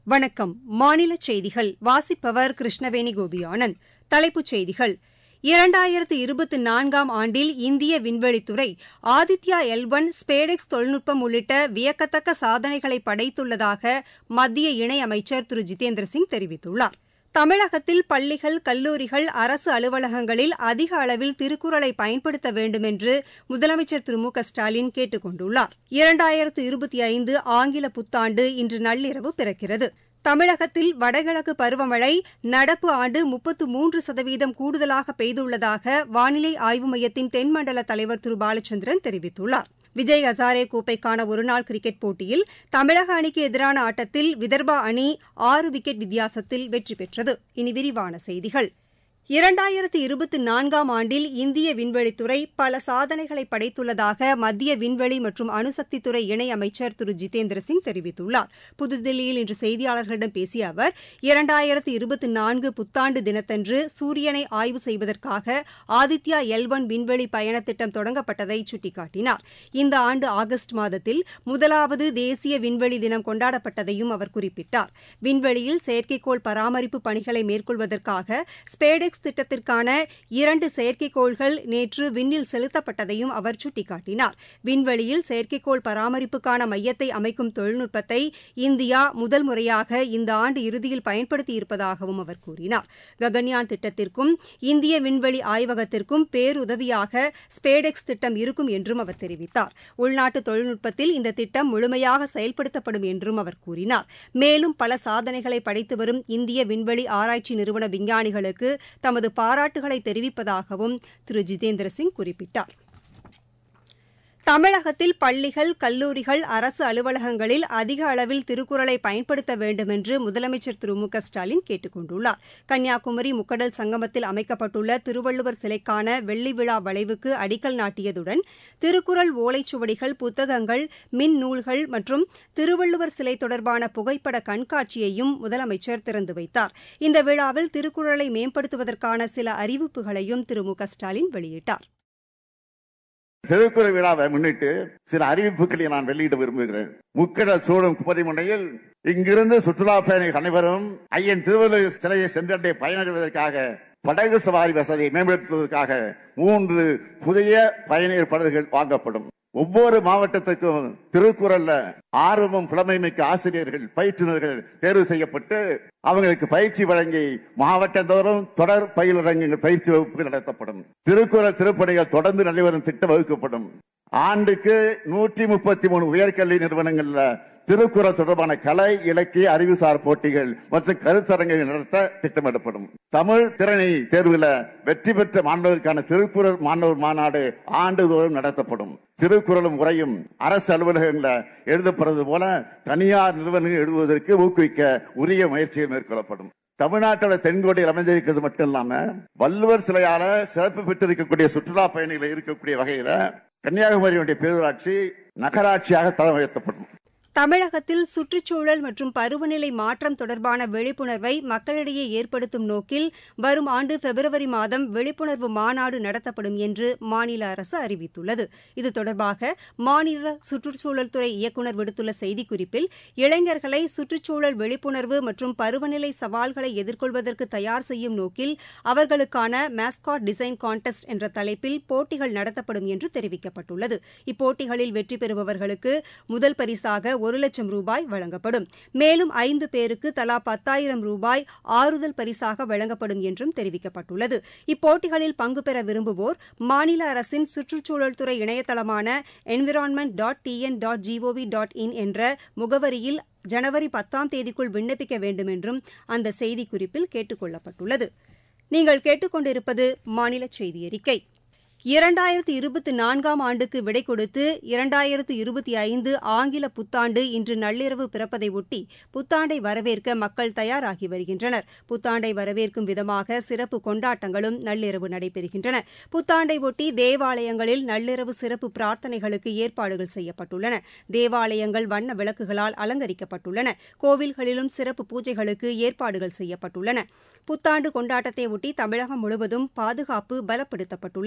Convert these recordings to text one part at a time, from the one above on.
வணக்கம் மாநில செய்திகள் வாசிப்பவர் கிருஷ்ணவேணி கோபியானந்த் தலைப்புச் செய்திகள் இரண்டாயிரத்து இருபத்தி நான்காம் ஆண்டில் இந்திய விண்வெளித்துறை ஆதித்யா எல் ஒன் ஸ்பேடெக்ஸ் தொழில்நுட்பம் உள்ளிட்ட வியக்கத்தக்க சாதனைகளை படைத்துள்ளதாக மத்திய இணையமைச்சர் திரு ஜிதேந்திர சிங் தெரிவித்துள்ளார் தமிழகத்தில் பள்ளிகள் கல்லூரிகள் அரசு அலுவலகங்களில் அதிக அளவில் திருக்குறளை பயன்படுத்த வேண்டும் என்று முதலமைச்சர் திரு மு க ஸ்டாலின் கேட்டுக் கொண்டுள்ளார் இரண்டாயிரத்து இருபத்தி ஐந்து ஆங்கில புத்தாண்டு இன்று நள்ளிரவு பிறக்கிறது தமிழகத்தில் வடகிழக்கு பருவமழை நடப்பு ஆண்டு முப்பத்து மூன்று சதவீதம் கூடுதலாக பெய்துள்ளதாக வானிலை ஆய்வு மையத்தின் தென்மண்டல தலைவர் திரு பாலச்சந்திரன் தெரிவித்துள்ளார் விஜய் ஹசாரே கோப்பைக்கான ஒருநாள் கிரிக்கெட் போட்டியில் தமிழக அணிக்கு எதிரான ஆட்டத்தில் விதர்பா அணி ஆறு விக்கெட் வித்தியாசத்தில் வெற்றி பெற்றது இனி விரிவான செய்திகள் இரண்டாயிரத்து இருபத்தி நான்காம் ஆண்டில் இந்திய விண்வெளித்துறை பல சாதனைகளை படைத்துள்ளதாக மத்திய விண்வெளி மற்றும் அணுசக்தித்துறை இணையமைச்சர் திரு ஜிதேந்திர சிங் தெரிவித்துள்ளார் புதுதில்லியில் இன்று செய்தியாளர்களிடம் பேசிய அவர் இரண்டாயிரத்து இருபத்தி நான்கு புத்தாண்டு தினத்தன்று சூரியனை ஆய்வு செய்வதற்காக ஆதித்யா எல் ஒன் விண்வெளி பயண திட்டம் தொடங்கப்பட்டதை சுட்டிக்காட்டினார் இந்த ஆண்டு ஆகஸ்ட் மாதத்தில் முதலாவது தேசிய விண்வெளி தினம் கொண்டாடப்பட்டதையும் அவர் குறிப்பிட்டார் விண்வெளியில் செயற்கைக்கோள் பராமரிப்பு பணிகளை மேற்கொள்வதற்காக ஸ்பேடெக்ஸ் ஸ்பேஸ் திட்டத்திற்கான இரண்டு செயற்கைக்கோள்கள் நேற்று விண்ணில் செலுத்தப்பட்டதையும் அவர் சுட்டிக்காட்டினார் விண்வெளியில் செயற்கைக்கோள் பராமரிப்புக்கான மையத்தை அமைக்கும் தொழில்நுட்பத்தை இந்தியா முதல் முறையாக இந்த ஆண்டு இறுதியில் பயன்படுத்தியிருப்பதாகவும் அவர் கூறினார் ககன்யான் திட்டத்திற்கும் இந்திய விண்வெளி ஆய்வகத்திற்கும் பேருதவியாக ஸ்பேடெக்ஸ் திட்டம் இருக்கும் என்றும் அவர் தெரிவித்தார் உள்நாட்டு தொழில்நுட்பத்தில் இந்த திட்டம் முழுமையாக செயல்படுத்தப்படும் என்றும் அவர் கூறினார் மேலும் பல சாதனைகளை படைத்து வரும் இந்திய விண்வெளி ஆராய்ச்சி நிறுவன விஞ்ஞானிகளுக்கு தமது பாராட்டுகளை தெரிவிப்பதாகவும் திரு ஜிதேந்திர சிங் குறிப்பிட்டார் தமிழகத்தில் பள்ளிகள் கல்லூரிகள் அரசு அலுவலகங்களில் அதிக அளவில் திருக்குறளை பயன்படுத்த வேண்டும் என்று முதலமைச்சர் திரு மு க ஸ்டாலின் கேட்டுக் கொண்டுள்ளார் கன்னியாகுமரி முக்கடல் சங்கமத்தில் அமைக்கப்பட்டுள்ள திருவள்ளுவர் சிலைக்கான வெள்ளி விழா வளைவுக்கு அடிக்கல் நாட்டியதுடன் திருக்குறள் ஓலைச்சுவடிகள் புத்தகங்கள் மின் நூல்கள் மற்றும் திருவள்ளுவர் சிலை தொடர்பான புகைப்பட கண்காட்சியையும் முதலமைச்சர் திறந்து வைத்தார் இந்த விழாவில் திருக்குறளை மேம்படுத்துவதற்கான சில அறிவிப்புகளையும் திரு மு க ஸ்டாலின் வெளியிட்டார் திருக்குறள் விழாவை முன்னிட்டு சில அறிவிப்புகளை நான் வெளியிட விரும்புகிறேன் முக்கடல் சூடும் குமரிமுனையில் இங்கிருந்து சுற்றுலா பயணிகள் அனைவரும் ஐயன் திருவள்ளுவர் சிலையை சென்றடைய பயணிடுவதற்காக படகு சவாரி வசதியை மேம்படுத்துவதற்காக மூன்று புதிய பயணியர் படகுகள் வாங்கப்படும் ஒவ்வொரு மாவட்டத்திற்கும் திருக்குறள்ல ஆர்வமும் புலமை மிக்க ஆசிரியர்கள் பயிற்றுநர்கள் தேர்வு செய்யப்பட்டு அவங்களுக்கு பயிற்சி வழங்கி மாவட்டந்தோறும் தொடர் பயிலரங்குகள் பயிற்சி வகுப்புகள் நடத்தப்படும் திருக்குறள் திருப்பணிகள் தொடர்ந்து நடைபெறும் திட்டம் வகுக்கப்படும் ஆண்டுக்கு நூற்றி முப்பத்தி மூணு உயர்கல்வி நிறுவனங்கள்ல திருக்குறள் தொடர்பான கலை இலக்கிய அறிவுசார் போட்டிகள் மற்றும் கருத்தரங்குகள் நடத்த திட்டமிடப்படும் தமிழ் திறனை தேர்வுல வெற்றி பெற்ற மாணவர்களுக்கான திருக்குறள் மாணவர் மாநாடு ஆண்டுதோறும் நடத்தப்படும் திருக்குறளும் உரையும் அரசு அலுவலகங்களில் எழுதப்படுறது போல தனியார் நிறுவனங்கள் எழுதுவதற்கு ஊக்குவிக்க உரிய முயற்சிகள் மேற்கொள்ளப்படும் தமிழ்நாட்டோட தென்கோடியில் அமைந்திருக்கிறது மட்டும் இல்லாம வள்ளுவர் சிலையால சிறப்பு பெற்றிருக்கக்கூடிய சுற்றுலா பயணிகள் இருக்கக்கூடிய வகையில கன்னியாகுமரியுடைய பேரூராட்சி நகராட்சியாக தரம் உயர்த்தப்படும் தமிழகத்தில் சுற்றுச்சூழல் மற்றும் பருவநிலை மாற்றம் தொடர்பான விழிப்புணர்வை மக்களிடையே ஏற்படுத்தும் நோக்கில் வரும் ஆண்டு பிப்ரவரி மாதம் விழிப்புணர்வு மாநாடு நடத்தப்படும் என்று மாநில அரசு அறிவித்துள்ளது இது தொடர்பாக மாநில சுற்றுச்சூழல் துறை இயக்குநர் விடுத்துள்ள செய்திக்குறிப்பில் இளைஞர்களை சுற்றுச்சூழல் விழிப்புணர்வு மற்றும் பருவநிலை சவால்களை எதிர்கொள்வதற்கு தயார் செய்யும் நோக்கில் அவர்களுக்கான மேஸ்காட் டிசைன் கான்டெஸ்ட் என்ற தலைப்பில் போட்டிகள் நடத்தப்படும் என்று தெரிவிக்கப்பட்டுள்ளது இப்போட்டிகளில் வெற்றி பெறுபவர்களுக்கு முதல் பரிசாக ஒரு லட்சம் ரூபாய் வழங்கப்படும் மேலும் ஐந்து பேருக்கு தலா பத்தாயிரம் ரூபாய் ஆறுதல் பரிசாக வழங்கப்படும் என்றும் தெரிவிக்கப்பட்டுள்ளது இப்போட்டிகளில் பங்கு பெற விரும்புவோர் மாநில அரசின் சுற்றுச்சூழல் துறை இணையதளமான environment dot TN dot GOV dot in என்ற முகவரியில் ஜனவரி பத்தாம் தேதிக்குள் விண்ணப்பிக்க வேண்டும் என்றும் அந்த செய்திக்குறிப்பில் கேட்டுக் கொள்ளப்பட்டுள்ளது நீங்கள் கேட்டுக்கொண்டிருப்பது மாநில செய்தி அறிக்கை இரண்டாயிரத்து இருபத்தி நான்காம் ஆண்டுக்கு விடை கொடுத்து இரண்டாயிரத்து இருபத்தி ஐந்து ஆங்கில புத்தாண்டு இன்று நள்ளிரவு பிறப்பதை ஒட்டி புத்தாண்டை வரவேற்க மக்கள் தயாராகி வருகின்றனர் புத்தாண்டை வரவேற்கும் விதமாக சிறப்பு கொண்டாட்டங்களும் நள்ளிரவு நடைபெறுகின்றன புத்தாண்டை ஒட்டி தேவாலயங்களில் நள்ளிரவு சிறப்பு பிரார்த்தனைகளுக்கு ஏற்பாடுகள் செய்யப்பட்டுள்ளன தேவாலயங்கள் வண்ண விளக்குகளால் அலங்கரிக்கப்பட்டுள்ளன கோவில்களிலும் சிறப்பு பூஜைகளுக்கு ஏற்பாடுகள் செய்யப்பட்டுள்ளன புத்தாண்டு கொண்டாட்டத்தை ஒட்டி தமிழகம் முழுவதும் பாதுகாப்பு பலப்படுத்தப்பட்டுள்ளது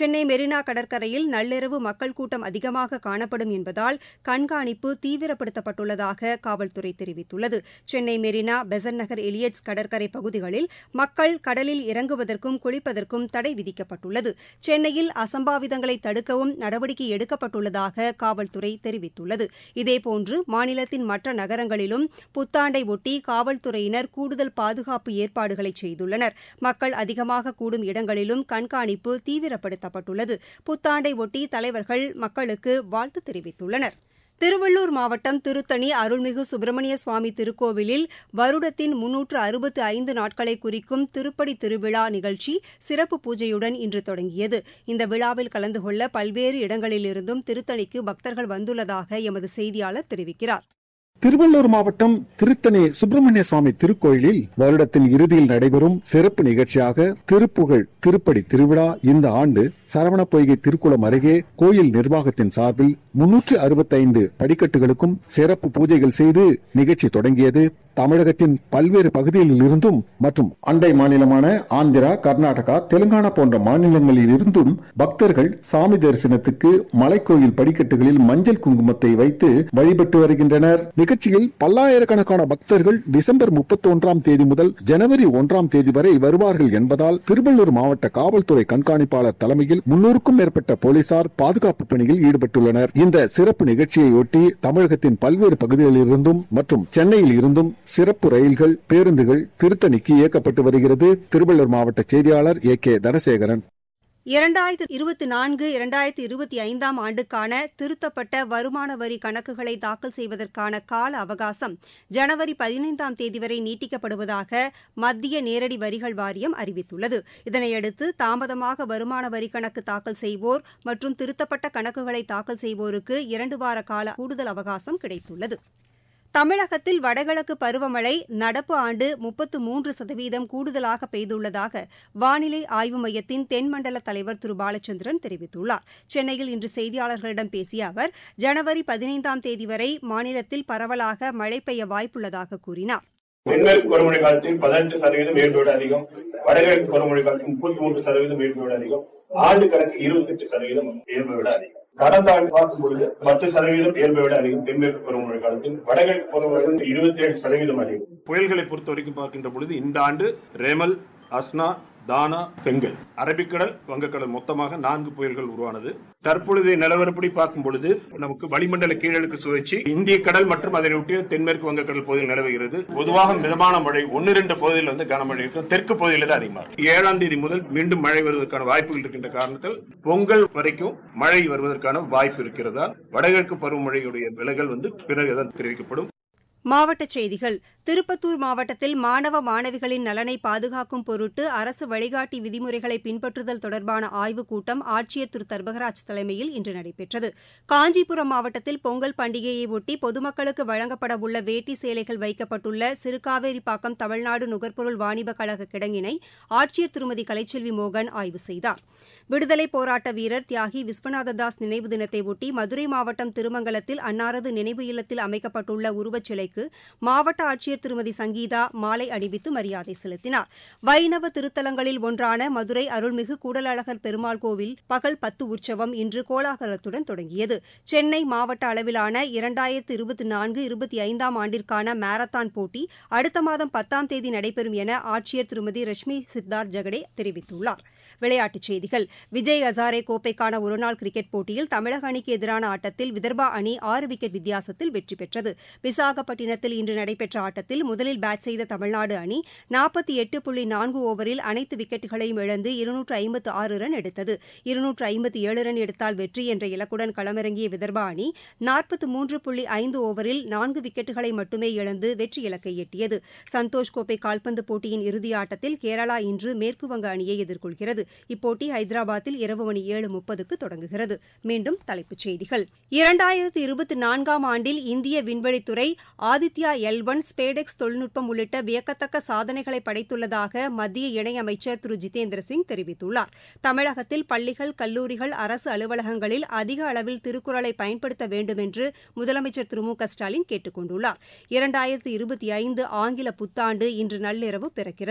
சென்னை மெரினா கடற்கரையில் நள்ளிரவு மக்கள் கூட்டம் அதிகமாக காணப்படும் என்பதால் கண்காணிப்பு தீவிரப்படுத்தப்பட்டுள்ளதாக காவல்துறை தெரிவித்துள்ளது சென்னை மெரினா பெசன் நகர் எலியட்ஸ் கடற்கரை பகுதிகளில் மக்கள் கடலில் இறங்குவதற்கும் குளிப்பதற்கும் தடை விதிக்கப்பட்டுள்ளது சென்னையில் அசம்பாவிதங்களை தடுக்கவும் நடவடிக்கை எடுக்கப்பட்டுள்ளதாக காவல்துறை தெரிவித்துள்ளது இதேபோன்று மாநிலத்தின் மற்ற நகரங்களிலும் புத்தாண்டை ஒட்டி காவல்துறையினர் கூடுதல் பாதுகாப்பு ஏற்பாடுகளை செய்துள்ளனர் மக்கள் அதிகமாக கூடும் இடங்களிலும் கண்காணிப்பு தீவிரப்படுத்தப்பட்டுள்ளது புத்தாண்டை ஒட்டி தலைவர்கள் மக்களுக்கு வாழ்த்து தெரிவித்துள்ளனர் திருவள்ளூர் மாவட்டம் திருத்தணி அருள்மிகு சுப்பிரமணிய சுவாமி திருக்கோவிலில் வருடத்தின் முன்னூற்று அறுபத்து ஐந்து நாட்களை குறிக்கும் திருப்படி திருவிழா நிகழ்ச்சி சிறப்பு பூஜையுடன் இன்று தொடங்கியது இந்த விழாவில் கலந்து கொள்ள பல்வேறு இடங்களிலிருந்தும் திருத்தணிக்கு பக்தர்கள் வந்துள்ளதாக எமது செய்தியாளர் தெரிவிக்கிறார் திருவள்ளூர் மாவட்டம் திருத்தணி சுப்பிரமணிய சுவாமி திருக்கோயிலில் வருடத்தின் இறுதியில் நடைபெறும் சிறப்பு நிகழ்ச்சியாக திருப்புகழ் திருப்படி திருவிழா இந்த ஆண்டு சரவண பொய்கை திருக்குளம் அருகே கோயில் நிர்வாகத்தின் சார்பில் முன்னூற்று அறுபத்தைந்து படிக்கட்டுகளுக்கும் சிறப்பு பூஜைகள் செய்து நிகழ்ச்சி தொடங்கியது தமிழகத்தின் பல்வேறு பகுதிகளில் இருந்தும் மற்றும் அண்டை மாநிலமான ஆந்திரா கர்நாடகா தெலுங்கானா போன்ற மாநிலங்களில் இருந்தும் பக்தர்கள் சாமி தரிசனத்துக்கு மலைக்கோயில் படிக்கட்டுகளில் மஞ்சள் குங்குமத்தை வைத்து வழிபட்டு வருகின்றனர் நிகழ்ச்சியில் பல்லாயிரக்கணக்கான பக்தர்கள் டிசம்பர் முப்பத்தி ஒன்றாம் தேதி முதல் ஜனவரி ஒன்றாம் தேதி வரை வருவார்கள் என்பதால் திருவள்ளூர் மாவட்ட காவல்துறை கண்காணிப்பாளர் தலைமையில் முன்னூறுக்கும் மேற்பட்ட போலீசார் பாதுகாப்பு பணியில் ஈடுபட்டுள்ளனர் இந்த சிறப்பு நிகழ்ச்சியையொட்டி தமிழகத்தின் பல்வேறு பகுதிகளில் இருந்தும் மற்றும் சென்னையில் இருந்தும் சிறப்பு ரயில்கள் பேருந்துகள் திருத்தணிக்கு இயக்கப்பட்டு வருகிறது திருவள்ளூர் மாவட்ட செய்தியாளர் ஏ கே தனசேகரன் இரண்டாயிரத்து இருபத்தி நான்கு இரண்டாயிரத்து இருபத்தி ஐந்தாம் ஆண்டுக்கான திருத்தப்பட்ட வருமான வரி கணக்குகளை தாக்கல் செய்வதற்கான கால அவகாசம் ஜனவரி பதினைந்தாம் தேதி வரை நீட்டிக்கப்படுவதாக மத்திய நேரடி வரிகள் வாரியம் அறிவித்துள்ளது இதனையடுத்து தாமதமாக வருமான வரி கணக்கு தாக்கல் செய்வோர் மற்றும் திருத்தப்பட்ட கணக்குகளை தாக்கல் செய்வோருக்கு இரண்டு வார கால கூடுதல் அவகாசம் கிடைத்துள்ளது தமிழகத்தில் வடகிழக்கு பருவமழை நடப்பு ஆண்டு முப்பத்து மூன்று சதவீதம் கூடுதலாக பெய்துள்ளதாக வானிலை ஆய்வு மையத்தின் தென்மண்டல தலைவர் திரு பாலச்சந்திரன் தெரிவித்துள்ளார் சென்னையில் இன்று செய்தியாளர்களிடம் பேசிய அவர் ஜனவரி பதினைந்தாம் தேதி வரை மாநிலத்தில் பரவலாக மழை பெய்ய வாய்ப்புள்ளதாக கூறினார் தென்மேற்கு பருவமழை காலத்தில் பதினெட்டு சதவீதம் இயல்பை விட அதிகம் வடகிழக்கு பருவமழை காலத்தில் முப்பத்தி மூன்று சதவீதம் இயல்பை விட அதிகம் ஆண்டு கணக்கு இருபத்தி எட்டு சதவீதம் இயல்பை விட அதிகம் கடந்த ஆண்டு பார்க்கும் பொழுது பத்து சதவீதம் இயல்பை விட அதிகம் தென்மேற்கு பருவமழை காலத்தில் வடகிழக்கு பருவமழை இருபத்தி ஏழு சதவீதம் அதிகம் புயல்களை பொறுத்த வரைக்கும் பார்க்கின்ற பொழுது இந்த ஆண்டு ரேமல் அஸ்னா தானா பெங்கல் அரபிக்கடல் வங்கக்கடல் மொத்தமாக நான்கு புயல்கள் உருவானது தற்பொழுதைய நிலவரப்படி பார்க்கும் பொழுது நமக்கு வளிமண்டல கீழடுக்கு சுழற்சி இந்திய கடல் மற்றும் அதனை ஒட்டிய தென்மேற்கு வங்கக்கடல் பகுதியில் நிலவுகிறது பொதுவாக மிதமான மழை ஒன்னு இரண்டு பகுதியில் வந்து கனமழை இருக்கும் தெற்கு பகுதியில் தான் அதிகமாக இருக்கும் ஏழாம் தேதி முதல் மீண்டும் மழை வருவதற்கான வாய்ப்புகள் இருக்கின்ற காரணத்தால் பொங்கல் வரைக்கும் மழை வருவதற்கான வாய்ப்பு இருக்கிறதா வடகிழக்கு பருவமழையுடைய விலகல் வந்து பிறகுதான் தெரிவிக்கப்படும் மாவட்டச் செய்திகள் திருப்பத்தூர் மாவட்டத்தில் மாணவ மாணவிகளின் நலனை பாதுகாக்கும் பொருட்டு அரசு வழிகாட்டி விதிமுறைகளை பின்பற்றுதல் தொடர்பான ஆய்வுக் கூட்டம் ஆட்சியர் திரு தர்பகராஜ் தலைமையில் இன்று நடைபெற்றது காஞ்சிபுரம் மாவட்டத்தில் பொங்கல் பண்டிகையை ஒட்டி பொதுமக்களுக்கு வழங்கப்பட உள்ள வேட்டி சேலைகள் வைக்கப்பட்டுள்ள சிறுகாவேரிப்பாக்கம் தமிழ்நாடு நுகர்பொருள் வாணிபக் கழக கிடங்கினை ஆட்சியர் திருமதி கலைச்செல்வி மோகன் ஆய்வு செய்தார் விடுதலைப் போராட்ட வீரர் தியாகி விஸ்வநாத தாஸ் நினைவு தினத்தை ஒட்டி மதுரை மாவட்டம் திருமங்கலத்தில் அன்னாரது நினைவு இல்லத்தில் அமைக்கப்பட்டுள்ள உருவச்சிலைக்கு மாவட்ட ஆட்சியர் திருமதி சங்கீதா மாலை அணிவித்து மரியாதை செலுத்தினார் வைணவ திருத்தலங்களில் ஒன்றான மதுரை அருள்மிகு கூடலழகர் பெருமாள் கோவில் பகல் பத்து உற்சவம் இன்று கோலாகலத்துடன் தொடங்கியது சென்னை மாவட்ட அளவிலான இரண்டாயிரத்து இருபத்தி நான்கு இருபத்தி ஐந்தாம் ஆண்டிற்கான மாரத்தான் போட்டி அடுத்த மாதம் பத்தாம் தேதி நடைபெறும் என ஆட்சியர் திருமதி ரஷ்மி சித்தார்த் ஜெகடே தெரிவித்துள்ளார் விளையாட்டுச் செய்திகள் விஜய் ஹசாரே கோப்பைக்கான ஒருநாள் கிரிக்கெட் போட்டியில் தமிழக அணிக்கு எதிரான ஆட்டத்தில் விதர்பா அணி ஆறு விக்கெட் வித்தியாசத்தில் வெற்றி பெற்றது விசாகப்பட்டினத்தில் இன்று நடைபெற்ற ஆட்டத்தில் முதலில் பேட் செய்த தமிழ்நாடு அணி நாற்பத்தி எட்டு புள்ளி நான்கு ஓவரில் அனைத்து விக்கெட்டுகளையும் இழந்து இருநூற்று ஐம்பத்து ஆறு ரன் எடுத்தது இருநூற்று ஐம்பத்தி ஏழு ரன் எடுத்தால் வெற்றி என்ற இலக்குடன் களமிறங்கிய விதர்பா அணி நாற்பத்து மூன்று புள்ளி ஐந்து ஓவரில் நான்கு விக்கெட்டுகளை மட்டுமே இழந்து வெற்றி இலக்கை எட்டியது சந்தோஷ் கோப்பை கால்பந்து போட்டியின் இறுதி ஆட்டத்தில் கேரளா இன்று மேற்குவங்க அணியை எதிர்கொள்கிறது இப்போட்டி ஹைதராபாத்தில் இரவு மணி ஏழு முப்பதுக்கு தொடங்குகிறது மீண்டும் தலைப்புச் செய்திகள் இரண்டாயிரத்து இருபத்தி நான்காம் ஆண்டில் இந்திய விண்வெளித்துறை ஆதித்யா எல் ஒன் ஸ்பேடெக்ஸ் தொழில்நுட்பம் உள்ளிட்ட வியக்கத்தக்க சாதனைகளை படைத்துள்ளதாக மத்திய இணையமைச்சர் திரு ஜிதேந்திர சிங் தெரிவித்துள்ளார் தமிழகத்தில் பள்ளிகள் கல்லூரிகள் அரசு அலுவலகங்களில் அதிக அளவில் திருக்குறளை பயன்படுத்த வேண்டும் என்று முதலமைச்சர் திரு மு க ஸ்டாலின் கேட்டுக் கொண்டுள்ளார் இரண்டாயிரத்து இருபத்தி ஐந்து ஆங்கில புத்தாண்டு இன்று நள்ளிரவு பிறக்கிறது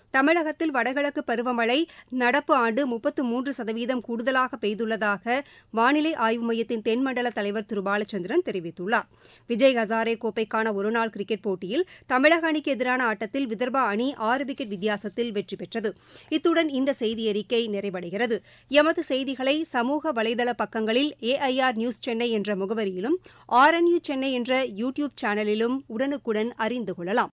தமிழகத்தில் வடகிழக்கு பருவமழை நடப்பு ஆண்டு முப்பத்து மூன்று சதவீதம் கூடுதலாக பெய்துள்ளதாக வானிலை ஆய்வு மையத்தின் தென்மண்டல தலைவர் திரு பாலச்சந்திரன் தெரிவித்துள்ளார் விஜய் ஹசாரே கோப்பைக்கான ஒருநாள் கிரிக்கெட் போட்டியில் தமிழக அணிக்கு எதிரான ஆட்டத்தில் விதர்பா அணி ஆறு விக்கெட் வித்தியாசத்தில் வெற்றி பெற்றது இத்துடன் இந்த செய்தியறிக்கை நிறைவடைகிறது எமது செய்திகளை சமூக வலைதள பக்கங்களில் ஏஐஆர் நியூஸ் சென்னை என்ற முகவரியிலும் ஆர்என்யூ சென்னை என்ற யூ டியூப் சேனலிலும் உடனுக்குடன் அறிந்து கொள்ளலாம்